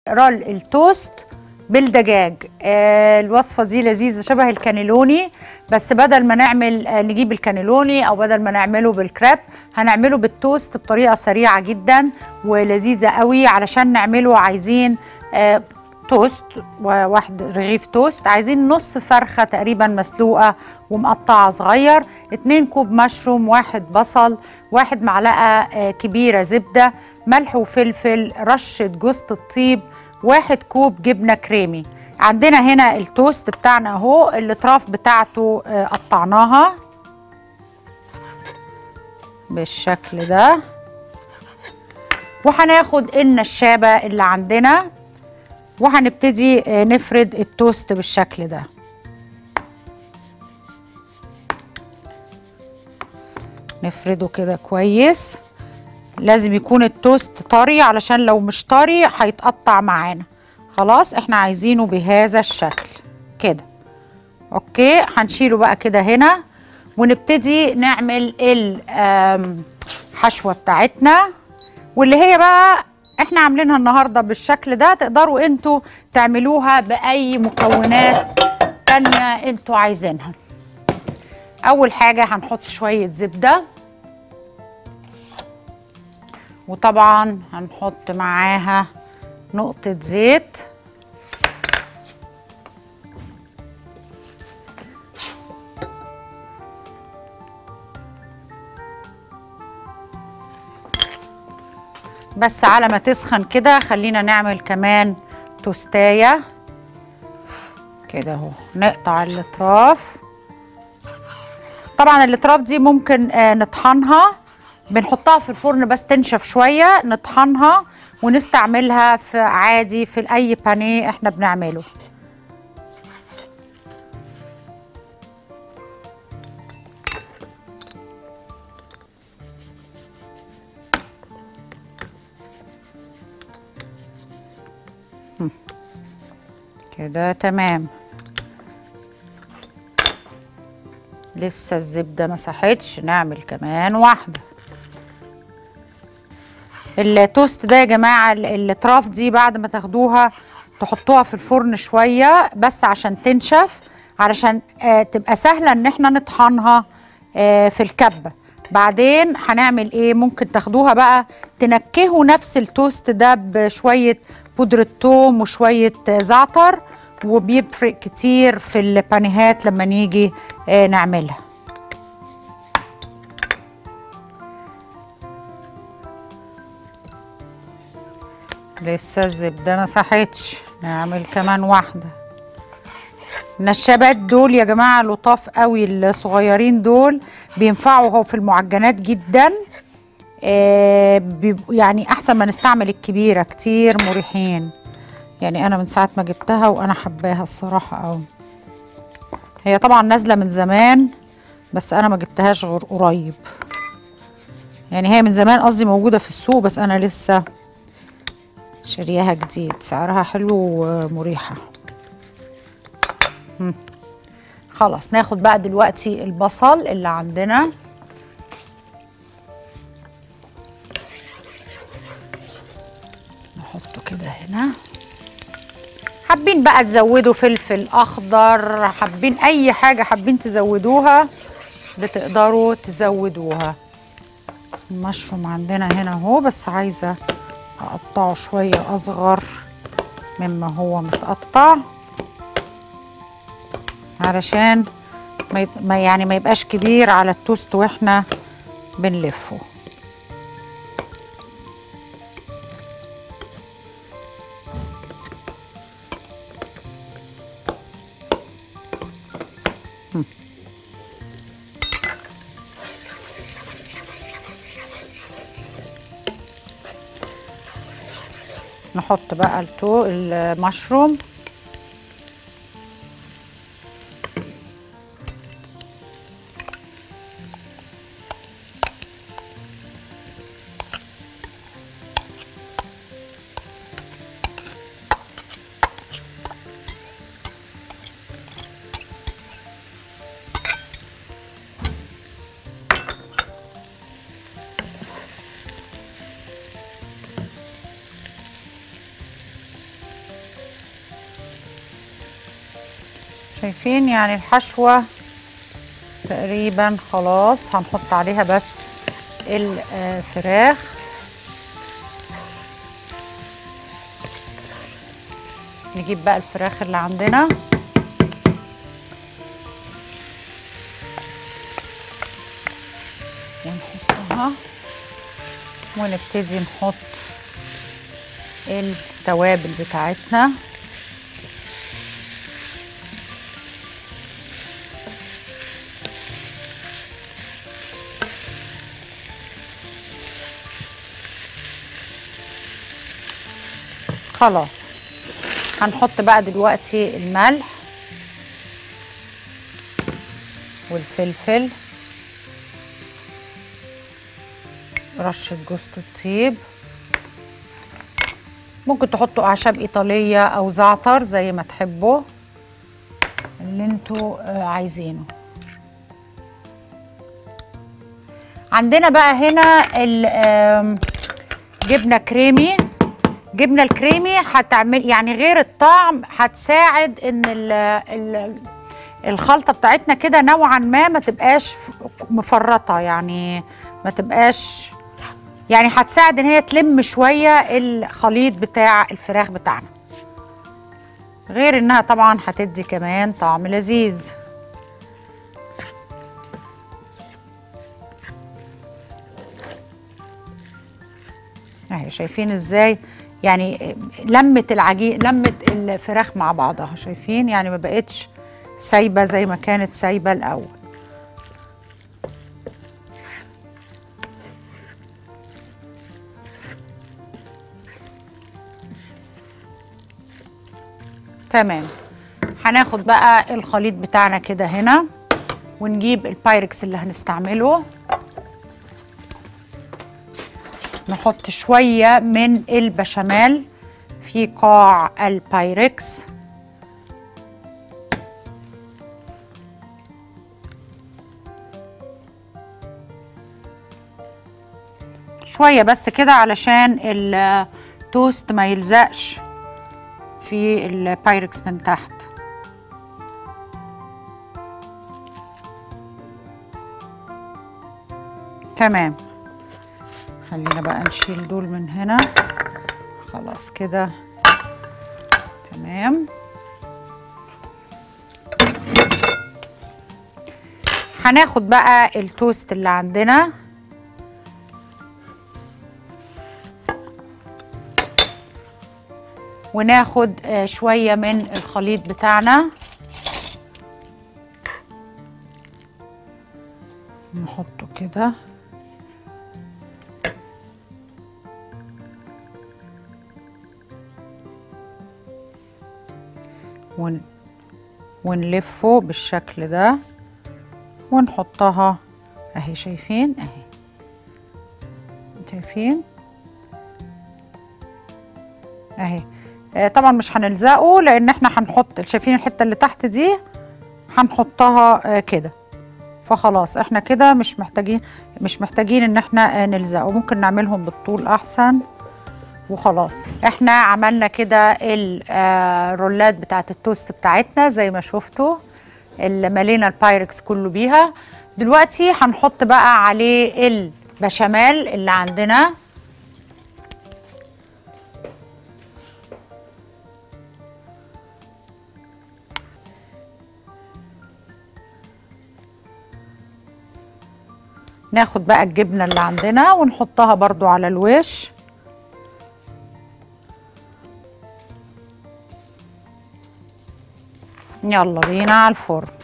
رول التوست بالدجاج آه الوصفه دي لذيذه شبه الكانيلوني بس بدل ما نعمل آه نجيب الكانيلوني او بدل ما نعمله بالكريب هنعمله بالتوست بطريقه سريعه جدا ولذيذه قوي علشان نعمله عايزين آه توست وواحد رغيف توست عايزين نص فرخة تقريبا مسلوقة ومقطعة صغير اتنين كوب مشروم واحد بصل واحد معلقة آه، كبيرة زبدة ملح وفلفل رشة جوزة الطيب واحد كوب جبنة كريمي عندنا هنا التوست بتاعنا اهو الاطراف بتاعته آه، قطعناها بالشكل ده وهناخد النشابة اللي عندنا وهنبتدي آه، نفرد التوست بالشكل ده نفرده كده كويس لازم يكون التوست طري علشان لو مش طري هيتقطع معانا خلاص احنا عايزينه بهذا الشكل كده اوكي هنشيله بقى كده هنا ونبتدي نعمل الحشوه بتاعتنا واللي هي بقى احنا عاملينها النهارده بالشكل ده تقدروا انتوا تعملوها باي مكونات تانية انتوا عايزينها اول حاجه هنحط شويه زبده وطبعا هنحط معاها نقطه زيت بس على ما تسخن كده خلينا نعمل كمان توستايه كده اهو نقطع الاطراف طبعا الاطراف دي ممكن آه نطحنها بنحطها في الفرن بس تنشف شويه نطحنها ونستعملها في عادي في اي بانيه احنا بنعمله كده تمام لسه الزبده ما ساحتش نعمل كمان واحده التوست ده يا جماعه ال- الاطراف دي بعد ما تاخدوها تحطوها في الفرن شويه بس عشان تنشف علشان آه تبقى سهله ان احنا نطحنها آه في الكبه بعدين هنعمل ايه ممكن تاخدوها بقى تنكهوا نفس التوست ده بشويه بودره ثوم وشويه آه، زعتر وبيفرق كتير في البانيهات لما نيجي آه نعملها لسه الزبده ما صحتش نعمل كمان واحده النشابات دول يا جماعه لطاف قوي الصغيرين دول بينفعوا هو في المعجنات جدا آه بيبقوا يعني احسن ما نستعمل الكبيره كتير مريحين يعني انا من ساعه ما جبتها وانا حباها الصراحه قوي هي طبعا نازله من زمان بس انا ما جبتهاش غير قريب يعني هي من زمان قصدي موجوده في السوق بس انا لسه شارياها جديد سعرها حلو ومريحة مم. خلاص ناخد بقى دلوقتي البصل اللي عندنا نحطه كده هنا حابين بقى تزودوا فلفل اخضر حابين اي حاجة حابين تزودوها بتقدروا تزودوها المشروم عندنا هنا اهو بس عايزه اقطعه شويه اصغر مما هو متقطع علشان ما يت- ما يعني ما يبقاش كبير على التوست واحنا بنلفه هم. نحط بقى التو المشروم شايفين يعني الحشوة تقريبا خلاص هنحط عليها بس الفراخ نجيب بقى الفراخ اللي عندنا ونحطها ونبتدي نحط التوابل بتاعتنا خلاص هنحط بقى دلوقتي الملح والفلفل رشة جوز الطيب ممكن تحطوا اعشاب ايطاليه او زعتر زي ما تحبوا اللي انتوا آه، عايزينه عندنا بقى هنا الجبنه كريمي جبنه الكريمي هتعمل يعني غير الطعم هتساعد ان ال ال الخلطه بتاعتنا كده نوعا ما ما تبقاش مفرطه يعني ما تبقاش يعني هتساعد ان هي تلم شويه الخليط بتاع الفراخ بتاعنا غير انها طبعا هتدي كمان طعم لذيذ اهي شايفين ازاي يعني لمت العجين لمت الفراخ مع بعضها شايفين يعني ما بقتش سايبه زي ما كانت سايبه الاول تمام هناخد بقى الخليط بتاعنا كده هنا ونجيب البايركس اللي هنستعمله نحط شوية من البشاميل في قاع البايركس شوية بس كده علشان التوست ما يلزقش في البايركس من تحت تمام خلينا بقى نشيل دول من هنا خلاص كده تمام هناخد بقى التوست اللي عندنا وناخد آه، شوية من الخليط بتاعنا نحطه كده ون... ونلفه بالشكل ده ونحطها اهي شايفين اهي شايفين اهي آه، طبعا مش هنلزقه لان احنا هنحط شايفين الحته اللي تحت دي هنحطها آه، كده فخلاص احنا كده مش محتاجين مش محتاجين ان احنا آه، نلزقه ممكن نعملهم بالطول احسن وخلاص احنا عملنا كده الرولات بتاعت التوست بتاعتنا زي ما شفتوا اللي ملينا البايركس كله بيها دلوقتي هنحط بقى عليه البشاميل اللي عندنا ناخد بقى الجبنة اللي عندنا ونحطها برضو على الوش يلا بينا على الفرن